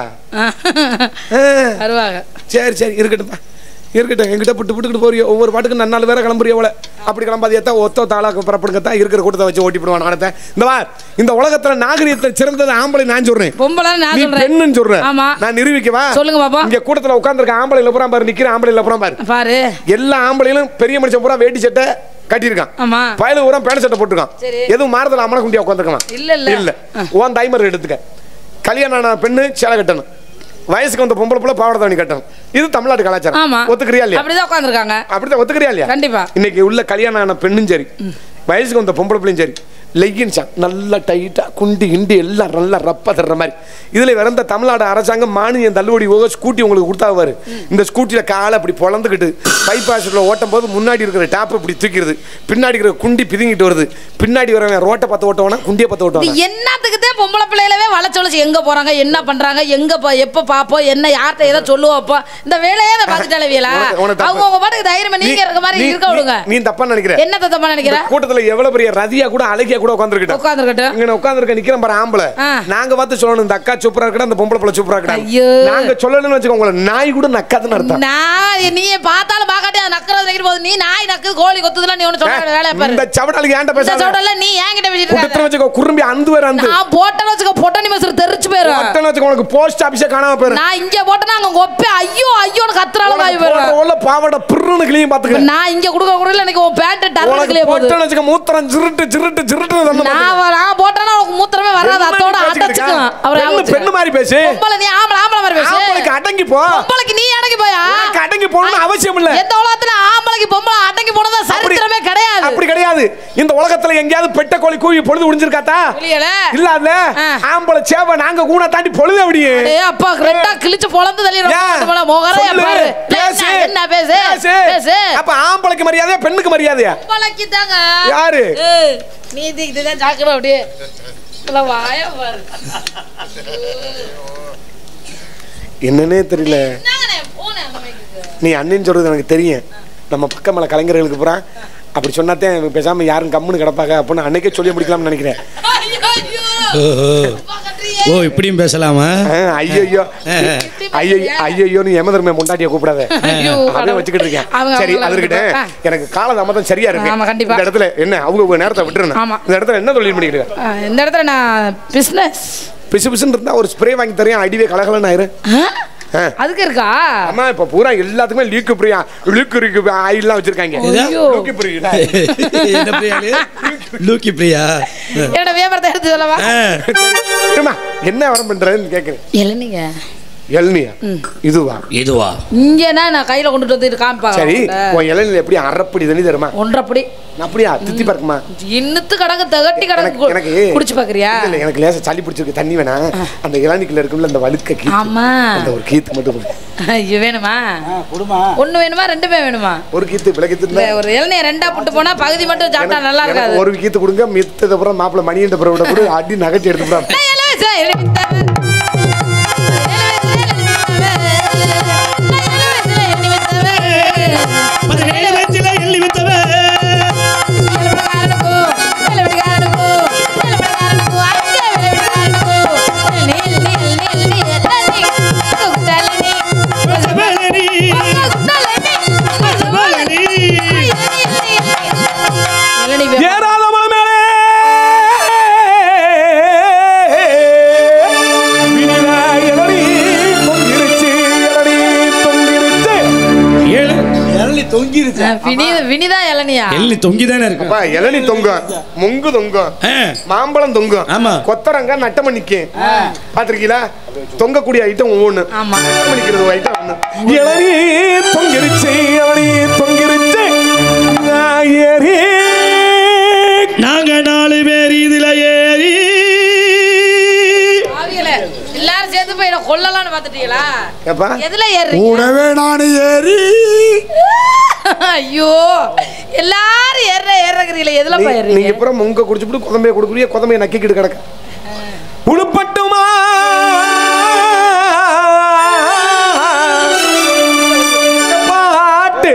வருவாங்க சரி சரி இருக்கட்டும்ப்பா இருக்கட்டும் எங்கிட்ட புட்டு புட்டுக்கிட்டு போறியோ ஒவ்வொரு பாட்டுக்கு நன்னாலு வேற கிளம்புறிய அவளை அப்படி கிளம்பாது ஏத்தா ஒத்த தாளாக்கு புறப்படுங்கத்தான் இருக்கிற கூட்டத்தை வச்சு ஓட்டி போடுவான் நானத்தை இந்த வா இந்த உலகத்துல நாகரிகத்தை சிறந்தது ஆம்பளை நான் சொல்றேன் பொம்பளை நான் நீ சொல்றேன் பெண்ணுன்னு சொல்றேன் ஆமா நான் நிரூபிக்கவா சொல்லுங்க பாப்பா. இங்க கூட்டத்துல உட்கார்ந்திருக்க ஆம்பளை புறம் பாரு நிக்கிற ஆம்பளை புறம் பாரு பாரு எல்லா ஆம்பளைகளும் பெரிய மனுஷன் பூரா வேட்டி சட்டை கட்டியிருக்கான் ஆமா பயலு பூரா பேண்ட் சட்டை போட்டிருக்கான் சரி. எதுவும் மாறுதல அம்மனை குண்டியா உட்காந்துருக்கான் இல்ல, இல்ல. இல்ல உன் தாய்மர் எடுத்துக்க கல்யாணம் ஆன பெண்ணு சேலை கட்டணும் வயசுக்கு வந்த பொம்பளை புள்ள பாவாடை தாவணி கட்டணும் இது தமிழ்நாட்டு கலாச்சாரம் ஆமா ஒத்துக்கிறியா இல்லையா அப்படிதான் உட்காந்துருக்காங்க அப்படிதான் ஒத்துக்கிறியா இல்லையா கண்டிப்பா. இன்னைக்கு உள்ள கல்யாணம் ஆன பெண்ணும் சரி வயசுக்கு வந்த பொம்பளை பிள்ளையும் சரி லெகின்ஸா நல்லா டைட்டா குண்டி கிண்டி எல்லாம் நல்லா ரப்பா தர்ற மாதிரி இதுல வேற இந்த தமிழ்நாடு அரசாங்கம் மானியம் தள்ளுபடி போக ஸ்கூட்டி உங்களுக்கு கொடுத்தாவாரு இந்த ஸ்கூட்டியில காலை அப்படி பொழந்துக்கிட்டு பைபாஸ்ல ஓட்டும் போது முன்னாடி இருக்கிற டாப் இப்படி தூக்கிடுது பின்னாடி இருக்கிற குண்டி பிதுங்கிட்டு வருது பின்னாடி வரவன் ரோட்டை பத்த ஓட்டவனா குண்டியை பத்த இது ஓட்டவனா என்னத்துக்கு தான் பொம்பளை பிள்ளைகளவே வளச்சொலிச்சு எங்க போறாங்க என்ன பண்றாங்க எங்க போ- எப்ப பாப்போம் என்ன யார்கிட்ட ஏதோ சொல்லுவோப்போ இந்த வேலையே அதை பார்த்துட்டாலே வீலா உனக்கு- உனக்கு தப்பு. அவங்க உங்க பாட்டுக்கு தைரியமா நீங்க நீ- இருக்க மாதிரி நீ- இருக்க விடுங்க நீ தப்பா நினைக்கிற என்ன தப்பா நினைக்கிற இந்த கூட்டத்துல எவ்வளவு பெரிய ரதியா கூட அழகியா கூட உட்காந்துருக்கிட்ட உட்காந்துருக்கட்டும் இங்க உட்கார்ந்திருக்க நிக்கிறேன் பாரு ஆம்பளை ஆ. நாங்க பார்த்து சொல்லணும் இந்த அக்கா சூப்பரா இருக்கடா அந்த பொம்பளை பிள்ளை சூப்பரா இருக்கடா ஐயோ. நாங்க சொல்லணும்னு வச்சுக்கோ உங்களை நாய் கூட நக்காதுன்னு அர்த்தம் நான் நீ பார்த்தாலும் பார்க்காட்டி அது நக்கறது வைக்கிற போது நீ நாய் நக்கு கோழி கொத்துதுல நீ ஒண்ணு சொல்ல வேலையை பாரு இந்த சவடாலுக்கு ஏன்டா இந்த பேசாத சோடல நீ என்கிட்ட பேசிட்டு குட்டத்துல இருக்காங்க வச்சுக்கோ குறும்பி அந்து வேற அந்து நான் போட்டேன்னு வச்சுக்க பொட்டனி மசர் தெரிச்சு போயிரும் ஒட்டன்னு வச்சுக்கோ உனக்கு போஸ்ட் ஆபீஸே காணாம போயிரு நான் இங்க போட்டேன்னா அங்க ஒப்பே ஐயோ ஐயோன்னு கத்துறாலும் வாய் போடுற போயிரும் உள்ள பாவாடை பிர்ருன்னு கிளியும் பாத்துக்க நான் இங்க கொடுக்க கூட எனக்கு உன் பேண்ட் உனக்கு டர்னு போகுது போட்டன்னு வச்சுக்கோ மூத்திரம் ஜிருட்டு ஜிருட்டு ஜிருட்டு தந்து நான் வ- நான் போட்டேன்னா உனக்கு மூத்திரமே வராது அத்தோட அடைச்சுக்கும் அவர் பெண்ணு மாதிரி பேசு பொம்பளை நீ ஆம்பளை ஆம்பளை மாதிரி பேசு ஆம்பளைக்கு அடங்கி போ பொம்பளைக்கு நீ அடங்கி போயா உனக்கு அடங்கி போகணும்னு அவசியம் இல்ல எந்த உலகத்துல ஆம்பளைக்கு பொம்பளை அடங்கி போனதா அப்படி- சரித்திரமே கிடையாது அப்படி கிடையாது இந்த உலகத்துல எங்கேயாவது பெட்ட கோழி கூவி பொழுது முடிஞ்சிருக்காத்தா புரியல இல்ல அதுல ஆ. ஆம்பளை சேவை நாங்க கூட தாண்டி பொழுது அப்படியே டேய் அப்பா ரெண்டா கிழிச்சு பொளந்து தள்ளி ஏன்? மோகரைய சொல்லு. பாரு பேசு. என்ன, என்ன பேசு பேசு. பேசு அப்ப ஆம்பளைக்கு மரியாதையா பெண்ணுக்கு மரியாதையா பொம்பளைக்கு தாங்க யாரு? ஏய், நீ இது இதுதான் ஜாக்கிரதை அப்படியே இல்ல வாய பாரு என்னன்னே தெரியல என்னங்கண்ணே போனேன் அந்த மைக்குக்கு நீ அண்ணன் சொல்றது எனக்கு தெரியும் நம்ம பக்கமல கலைஞர்களுக்கு பூரா அப்படி சொன்னாத்தேன் பேசாம யாரும் கம்முன்னு கிடப்பாங்க அப்படின்னு அன்னைக்கே சொல்லி முடிக்கலாம்னு நினைக்கிறேன் ஐயோ, ஐயோ. ஓஹோ அப்பா கட்டுறியே. ஓ இப்படியும் பேசலாமா ஐயோ ஐயோ ஐயோ ஐயோன்னு எமதர்மே முண்டாட்டிய கூப்பிடாத ஐயோ, அப்படியே வச்சுக்கிட்டு இருக்கேன் அவங்க சரி அவங்கள அது இருக்கட்டும் விட்டுட்டு. எனக்கு கால தாமதம் சரியா இருக்கு ஆமா, கண்டிப்பா. இந்த இடத்துல என்ன அவங்க உங்க நேரத்தை விட்டுருணும் ஆமா. இந்த இடத்துல என்ன தொழில் பண்ணிக்கிட்டு ஆ, இந்த இடத்துல நான் பிசினஸ் பிசு பிசுன்னு இருந்தா ஒரு ஸ்ப்ரே வாங்கி தரேன் அடிவே கலகலன்னு ஆயிரு ஆ. அதுக்கு இருக்கா ஆமா இப்ப பூரா எல்லாத்துக்குமே லீக்கு பிரியா லீக்கு இருக்கு ஆயில்லாம் வச்சிருக்காங்க ஐயோ. லூக்கி பிரியா என்ன பிரியாளு லூக்கி பிரியா என்னோட வியாபாரத்தை எடுத்து சொல்லவா ஆ. ஏம்மா, என்ன வரம் பண்றேன்னு கேக்குறேன் இல்லைங்க இளநியா இதுவா இதுவா இங்கன்னா நான் கையில கொண்டுட்டு வந்து காமிப்பாங்க சரி அவங்கள்ட்ட. உன் இளநில எப்படி அரப்படி தண்ணி தருமா ஒன்றப்படி அப்படியா தித்தி பார்க்குமா இன்னத்து கடக்கு தகட்டி கடக்கு எனக்கு எனக்கு குடிச்சு பாக்குறியா இல்ல எனக்கு லேசா சளி பிடிச்சிருக்கு தண்ணி வேணா அந்த இளநிக்குள்ள இருக்கும்ல அந்த வழுக்க கீத்து ஆமா அந்த ஒரு கீத்து மட்டும் கொடு. ஐயோ வேணுமா ஆ கொடுமா ஒண்ணு வேணுமா ரெண்டுமே வேணுமா ஒரு கீத்து விலை கீத்து இந்த ஒரு இளநிய ரெண்டா போட்டு போனா பகுதி மட்டும் சாப்பிட்டா நல்லா எனக்கு இருக்காது ஒரு கீத்து கொடுங்க மித்தது அப்புறம் மாப்பிள்ள மணியின் பிறகு விட கூட அடி நகட்டி எடுத்து விடாம நான் இள வயசுல இள வித்தவ. இள வயசுல இள வித்தவ. பதினேழு வயசுல எள்ளி வித்தவ இளவெளிக்காரனுக்கோ, இளவெளிக்காரனுக்கோ, இளவெளிக்காரனுக்கோ, அங்கே இளவெளிக்காரனுக்கோ. நீல், நீல், நீல், நீல், நீல், குத்தலனி. ரசமலரி குத்தலனி, ரசமலரி இளநீ வே- ஏறாத மலை மேலே விடில இளநீ தொங்கிருச்சு, இளநீ தொங்கிருச்சு. ஏழு இறலி தொங்கிருச்சு வினி வினிதா இளநியா எள்ளி தொங்கி தானே இருக்கு அப்பா, இளநீ தொங்கும் மொங்கு தொங்கும் ஆ. மாம்பழம் தொங்கும் ஆமா. கொத்தரங்க நட்டம நிக்கும் பாத்திருக்கீங்களா தொங்கக்கூடிய ஐட்டம் ஒவ்வொன்னு ஆமா. நட்டம நிக்கிறது ஐட்டம் ஒண்ணு இளநீ தொங்கிருச்சு இளநீ தொங்கிருச்சு நான் ஏறி நாங்க நாலு பேர் இதுல ஏறி ஆவியல எல்லாரும் சேர்ந்து போய் என்ன கொல்லலாம்னு பாத்துட்டீங்களா ஏப்பா எதுல ஏறி கூடவே நான் ஏறி ஐயோ எல்லாரும் ஏற ஏறகிறீங்களே எதுல நீ- நீங்க போயிடுறீங்க அப்புறம் முங்க குடிச்சுட்டு கொதம்பைய கொடுக்குறிய கொதம்பைய நக்கிக்கிட்டு கிடக்க உடுப்பட்டுமா பாட்டு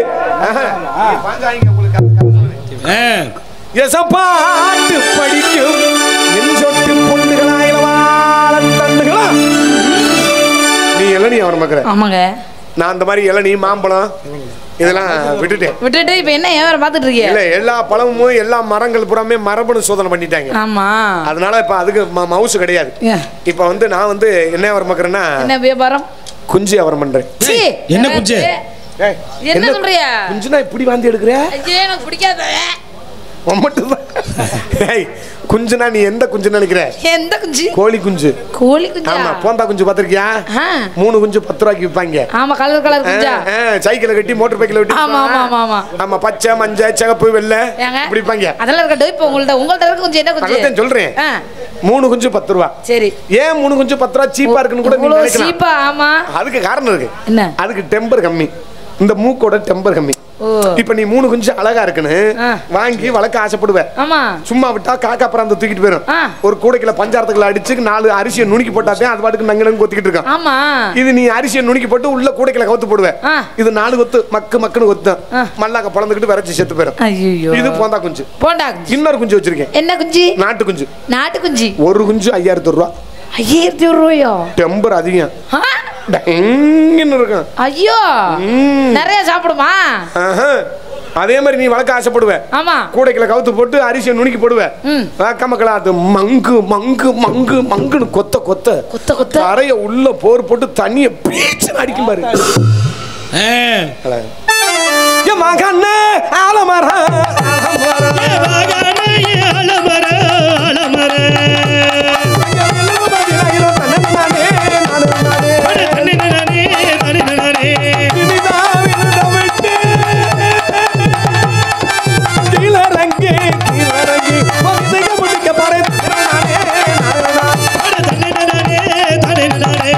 ஆ, எசப்பாட்டு படிக்கும் என் சொட்டு பொண்ணுகளாயிரவாழ தண்டுகளா நீ இளநீ அவர் மக்கற ஆமாங்க நான் அந்த மாதிரி இளநீ மாம்பழம் இதெல்லாம் விட்டுட்டேன் விட்டுட்டு இப்ப என்ன ஏன் பார்த்துட்டு இருக்கீங்க இல்ல எல்லா பழமும் எல்லா மரங்கள் புறாமே மரபணு சோதனை பண்ணிட்டாங்க ஆமா அதனால இப்ப அதுக்கு ம- மவுசு கிடையாது ஏன்? இப்ப வந்து நான் வந்து என்ன அவர் மக்கறேன்னா என்ன வியாபாரம் குஞ்சு அவர் பண்றேன் சீ, என்ன குஞ்சு? ஏய், என்ன சொல்றியா குஞ்சுனா இப்படி வாந்தி எடுக்கிற ஐயே எனக்கு பிடிக்காத மட்டும் ஏய் குஞ்சுனா நீ எந்த குஞ்சு நினைக்கிற எந்த குஞ்சு கோழி குஞ்சு கோழி குஞ்சா ஆமா போந்தா குஞ்சு பாத்திருக்கியா ஆ. மூணு குஞ்சு பத்து ரூபாய்க்கு விற்பாங்க ஆமா கலர் கலர் குஞ்சா சைக்கிளை கட்டி மோட்டர் பைக்கில் கட்டி ஆமா, ஆமா, ஆமா, ஆமா. ஆமா பச்சை மஞ்சள் சிகப்பு வெள்ளை ஏங்க இப்படி விற்பாங்க அதெல்லாம் இருக்கட்டும் இப்போ உங்கள்ட்ட உங்கள்ட்ட இருக்க குஞ்சு என்ன குஞ்சு அதைத்தான் சொல்றேன் ஆ மூணு குஞ்சு பத்து ரூபா சரி ஏன் மூணு குஞ்சு பத்து ரூபா சீப்பா இருக்குன்னு கூட நீ இவ்வளவு நினைக்கலாம் சீப்பா ஆமா அதுக்கு காரணம் இருக்கு என்ன? அதுக்கு டெம்பர் கம்மி இந்த மூக்கோட டெம்பர் கம்மி ஓ இப்ப நீ மூணு குஞ்சு அழகா இருக்குன்னு ஆ. வாங்கி வளர்க்க ஆசைப்படுவ ஆமா சும்மா விட்டா காக்கா பறந்து தூக்கிட்டு போயிடும் ஆ. ஒரு கூடைக்குள்ள பஞ்சாரத்துக்குள்ள அடிச்சு நாலு அரிசியை நுணுக்கி போட்டாதான் அது பாட்டுக்கு நங்கனங்க கொத்திக்கிட்டு இருக்கான் ஆமா இது நீ அரிசியை நுணுக்கி போட்டு உள்ள கூடைக்குள்ள கவுத்து போடுவ ஆ. இது நாலு கொத்து மக்கு மக்குன்னு கொத்தும் ஆ. மல்லாக்க பொழந்துக்கிட்டு விரைச்சி செத்து போயிடும் ஐயோ இது போந்தா குஞ்சு போண்டா குஞ்சு இன்னொரு குஞ்சு வச்சிருக்கேன் என்ன குஞ்சு நாட்டு குஞ்சு நாட்டு குஞ்சு ஒரு குஞ்சு ஐயாயிரத்து ரூபா ஐயாயிரத்தி ஒரு ரூபாயோ டெம்பர் அதிகம் ஆ? டங்குன்னு இருக்கும் ஐயோ நிறைய சாப்பிடுமா ஆஹா. அதே மாதிரி நீ வளர்க்க ஆசைப்படுவ ஆமா கூடைக்குள்ள கவுத்து போட்டு அரிசியை நுணுக்கி போடுவ ம். மக்களா அது மங்கு மங்கு மங்கு மங்குன்னு கொத்த கொத்த கொத்த கொத்த கரைய உள்ள போர் போட்டு தண்ணிய பீச்சு அடிக்கும் பாரு ஆ. என் மகனே ஆலமரம் ஆலமரம். ஏ மகனே, ஏ அலமர, அலமர. தன்னே, நானே, நானே. அட தண்ணி நானே, தண்ணி நானே. விழுதா, விழுத விட்டு. கீழறங்கி, கீழறங்கி, ஒத்தைக முடிக்க பாரு. நானே, நானே, நானே. அட தண்ணி நானே, தண்ணி நானே.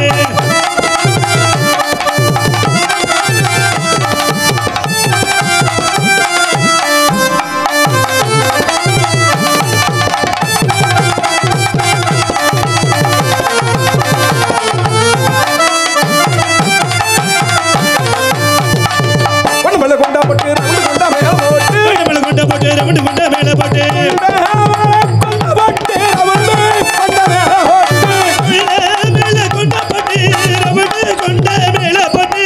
ஒண்ணு மேல கொண்டா போட்டு, ரெண்டு கொண்டா மேல போட்டு. ரெண்டு மேல கொண்ட போட்டு, ரெண்டு கொண்ட மேல போட்டு. கொண்டா போட்டு, அவனு கொண்டா மேல போட்டு. மேல மேல கொண்ட போட்டு, ரெண்டு கொண்ட மேல போட்டு.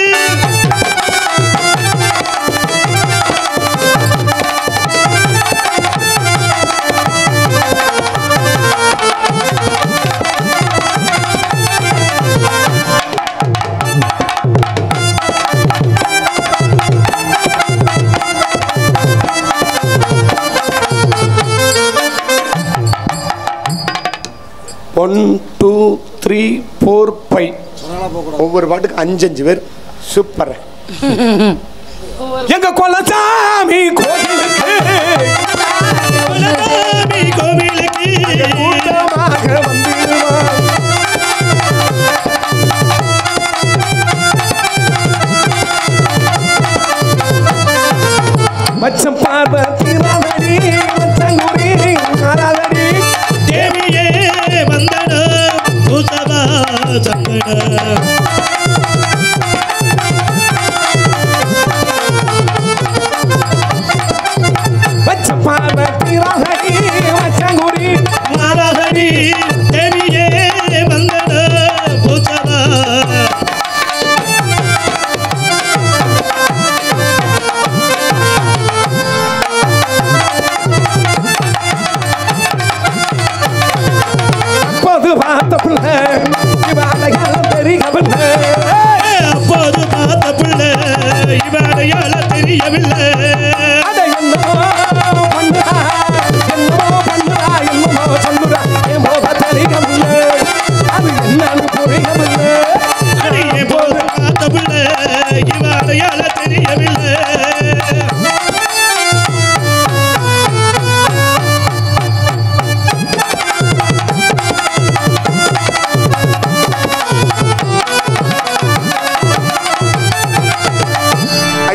One two three four five ஒவ்வொரு பாட்டுக்கு அஞ்சு அஞ்சு பேர் சூப்பர் எங்க கொலசாமி கோயிலுக்கு குலசாமி கோவிலுக்கு கூட்டமாக வந்திடுவான். மச்சம் பார்வதி ராமடி மச்சங்குடி நாராளடி தேவியே வந்தன பூசவா சந்தன மச்சம் பார்வதி ராமடி மச்சங்குடி மாராதடி தேவியே வந்தன பூசவா அப்போது பார்த்த பிள்ளை இவாளையால் பெரிய பிள்ளை அப்போது பார்த்த பிள்ளை இவடையால தெரியவில்லை அட என்னமோ பண்ணுறா, என்னமோ பண்ணுறா, என்னமோ சொல்லுறா, என் முகத்திலே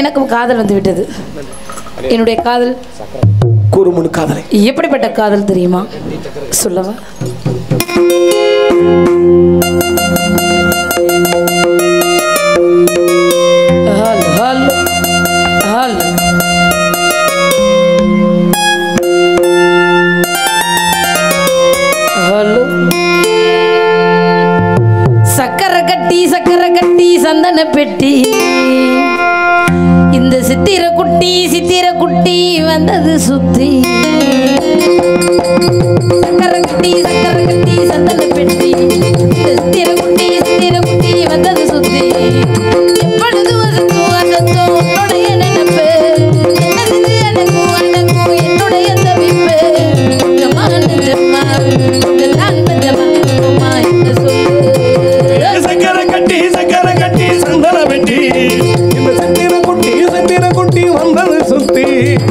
எனக்கும் காதல் வந்து விட்டது என்னுடைய காதல் குறுமுனு காதலை எப்படிப்பட்ட காதல் தெரியுமா சொல்லவா ஹலோ ஹலோ ஹலோ ஹலோ சக்கரை கட்டி சக்கரை கட்டி சந்தன பெட்டி இந்த சித்திர குட்டி சித்திர குட்டி வந்தது சுத்தி சக்கரை கட்டி சக்கரை கட்டி சந்தன பெட்டி இந்த சித்திர குட்டி சித்திர குட்டி வந்தது சுத்தி எப்பொழுது வசத்தோ வசத்தோ உன்னுடைய நினைப்பு என்னது எனக்கும் எனக்கும் என்னுடைய தவிப்பு கொஞ்சமா நிஜமா இதெல்லாம் கொஞ்சமா இருக்குமா என்ன சொல்லு சக்கரை கட்டி சக்கரை கட்டி சந்தன வெட்டி இந்த சத்திர குட்டி சத்திர குட்டி வந்தது சுத்தி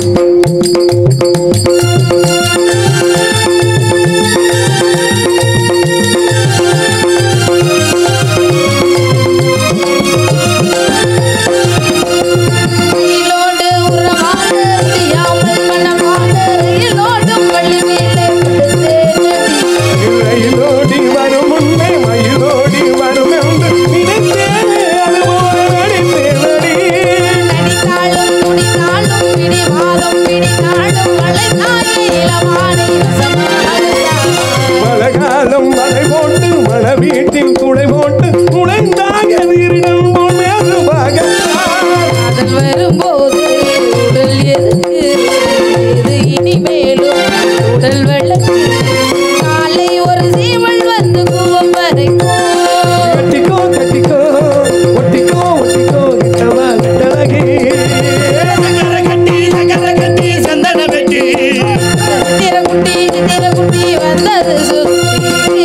ரயிலோடு உறவாட முடியாமல் மனமாட ரயிலோடும் வழி மேலே படுத்தேனடி. ரயிலோடி வரும் முன்னே மயிலோடி வரும் என்று நினைத்தேனே அது போல நடித்தேனடி நடித்தாலும் துடித்தாலும் பிடிவாதம் பிடித்தாலும் மழைக்காலே இளவானை வசமாகுதான். மழைக்காலம் மழை போட்டு மழை வீட்டில் துளை போட்டு நுழைந்தாக வீரிடம் போல் மேதுவாக காதல் வரும்போது உடல் எதுக்கு இது இனிமேலும் உடல் விளக்கு காலை ஒரு சீவல் வந்து கூவம் வரைக்கும் கட்டிக்கோ கட்டிக்கோ ஒட்டிக்கோ ஒட்டிக்கோ கிட்டவா கிட்டழகி சக்கரை கட்டி சக்கரை கட்டி சந்தன வெட்டி சித்திர குட்டி சித்திர குட்டி வந்தது சுத்தி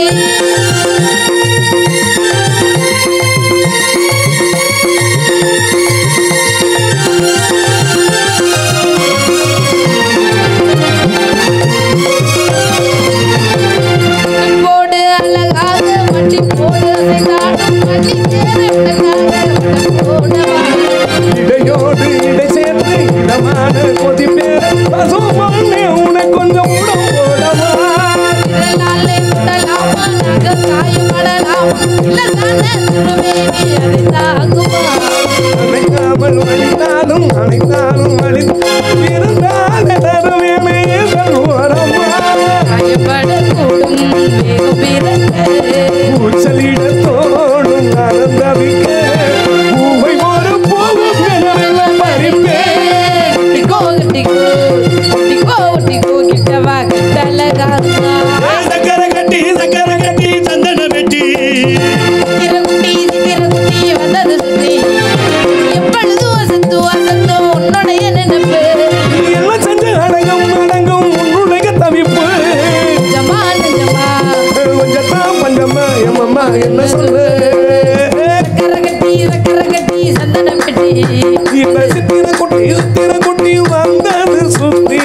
போடு அழகாக வண்டி போடு அசைந்தாடும் வண்டி தேரட்டுக்காக போடவா இடையோடு இடை சேர்த்து இடமான கொதிப்பேர பசு பொண்ணே உனக்கு கொஞ்சம் உடம் போடவா விரலாலே சுடலாமா நகம் காயப்படலாமா இல்லதானே திருமேனி அதை தாங்குமா அணைக்காமல் அழித்தாலும் அணைத்தாலும் அழி இருந்தால் தருவேனே தருவரம்மா காயப்படக்கூடும் வேகம் பிறக்க கூச்சலிட தோணும் அறந்தவிக்க பூவை ஒரு பூவும் எனவெல்லாம் பறிப்பேன் ஒட்டிக்கோ ஒட்டிக்கோ ஒட்டிக்கோ ஒட்டிக்கோ கிட்டவா கிட்டலகாமா சக்கரை கட்டி சக்கரை கட்டி சந்தன வெட்டி திரகுட்டி திரகுட்டி வந்தது சுத்தி எப்பொழுது வசத்து வசத்தோ உன்னுடைய நினைப்பு நீ எல்லாம் செஞ்ச அடங்கும் அடங்கும் உன்னுடைய தவிப்பு நிஜமா நிஜமா கொஞ்சத்தான் பஞ்சம்மா எம்மம்மா என்ன சொல்லு சக்கரை கட்டி சக்கரை கட்டி சந்தன பெட்டி இந்த சித்திர குட்டி சித்திர குட்டி வந்தது சுத்தி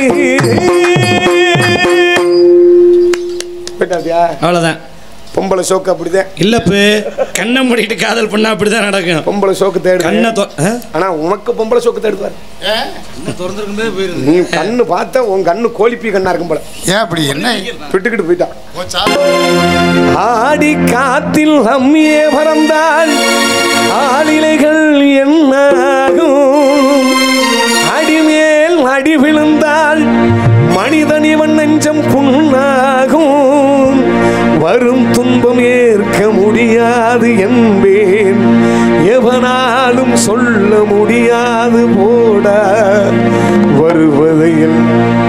போயிட்டாதியா அவ்வளோதான் பொம்பளை சோக்கு அப்படிதான் இல்லப்பு கண்ணை மூடிட்டு காதல் பண்ணா அப்படிதான் நடக்கும் பொம்பளை சோக்கு தேடு கண்ணை தொ ஆ? ஆனா உனக்கு பொம்பளை சோக்கு தேடுவார் திறந்துருக்குமே போயிருது நீ கண்ணு பார்த்த உன் கண்ணு கோழிப்பி கண்ணா இருக்கும் போல ஏன் அப்படி என்ன விட்டுக்கிட்டு போயிட்டான் போச்சா? ஆடி காத்தில் அம்மியே பறந்தால் ஆளிலைகள் என்னாகும் அடிமேல் அடி விழுந்தால் மனிதன் இவன் நெஞ்சம் புண்ணாகும் வரும் துன்பம் ஏற்க முடியாது என்பேன் எவனாலும் சொல்ல முடியாது போட வருவதையில்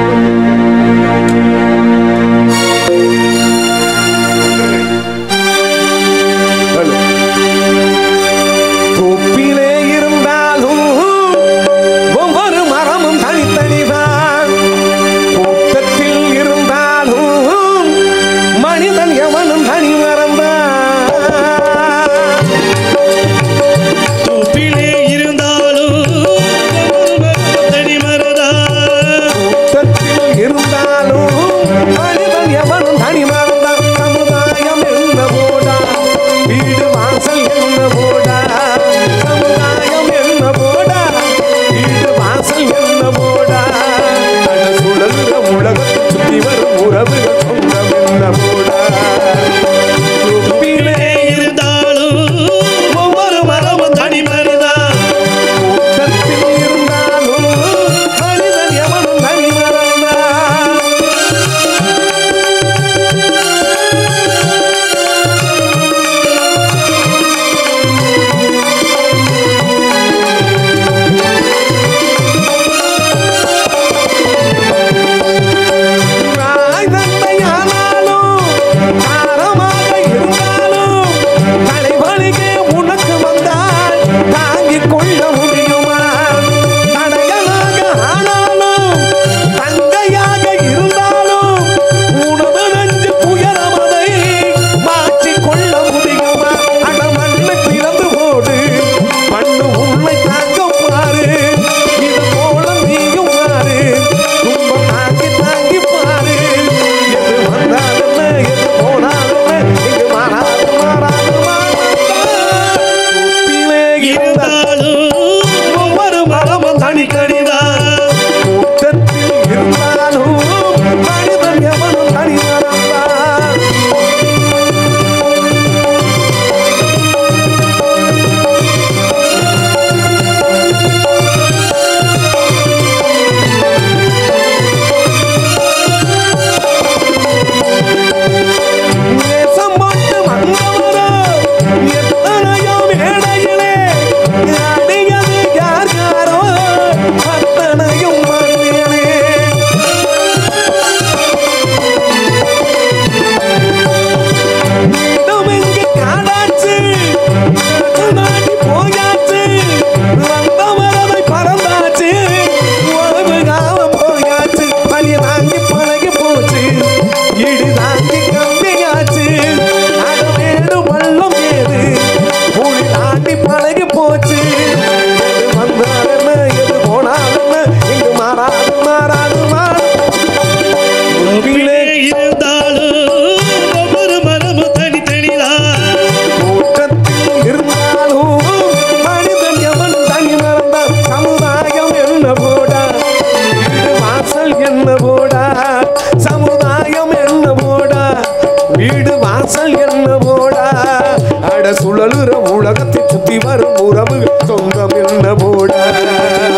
ஹலோ. தொப்பிலே இருந்தாலும் ஒவ்வொரு மரமும் தனித்தனிதான் கூட்டத்தில் இருந்தாலும் உலகத்தை சுத்தி வரும் உறவு சொந்தம் என்ன போட